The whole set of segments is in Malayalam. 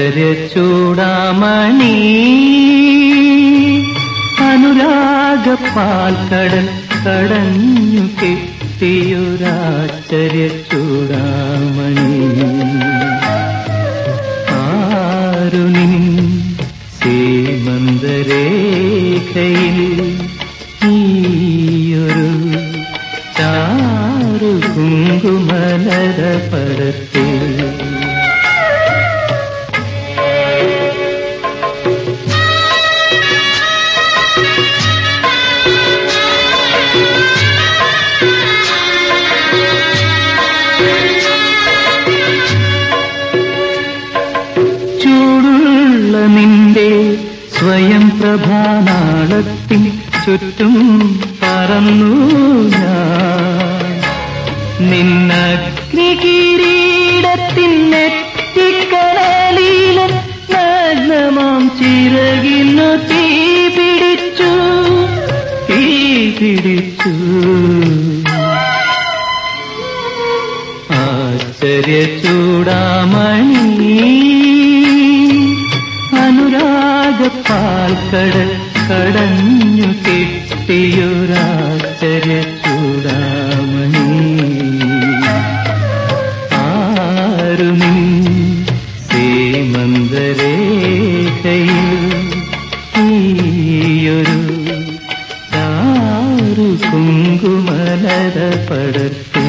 ആശ്ചര്യ ചൂടാമണി അനുരാഗപ്പാൽ കടൽ കടഞ്ഞു കിട്ടിയൊരാശ്ചര്യ ചൂടാമണി ആരുനിൻ സീമന്തരേഖയിൽ ഈയൊരു ചാരു കുങ്കുമലര പടത്തിൽ ചൂടുള്ള നിന്റെ സ്വയം പ്രഭാനാളത്തിൻ ചുറ്റും പറന്നു ഞാൻ നിന്നഗ്നികിരീടത്തിൻ നെറ്റിക്കടലിലെ നഗ്നമാം ചിറകിന്നു തീ പിടിച്ചു തീ പിടിച്ചു ആശ്ചര്യ ചൂടാമണി അനുരാഗപ്പാൽ കടൽ കടഞ്ഞു കിട്ടിയൊരാശ്ചര്യ ചൂടാമണി ആരുമിൻ സീമന്തരേഖയിൽ ഈയൊരു ചാരു കുങ്കുമലര പടത്തിൽ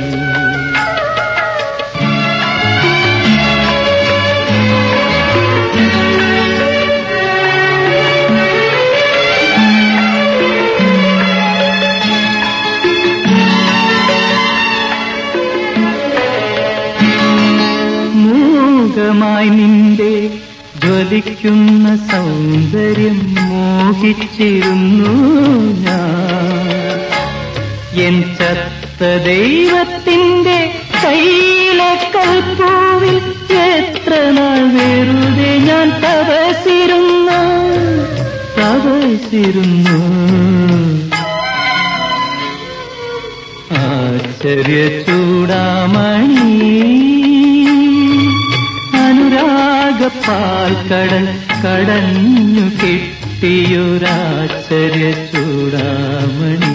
മൂകമായി നിന്റെ ജ്വലിക്കുന്ന സൗന്ദര്യം മോഹിച്ചിരുന്നു ഞാൻ എൻ ചത്ത ദൈവത്തിന്റെ കയ്യിലെ കൽപ്പൂവിൽ എത്ര നാൾ വെറുതെ ഞാൻ തപസിരുന്നു തപസിരുന്നു ആശ്ചര്യ ചൂടാമണി അനുരാഗപ്പാൽ കടൽ കടഞ്ഞു കിട്ടിയൊരാശ്ചര്യ ചൂടാമണി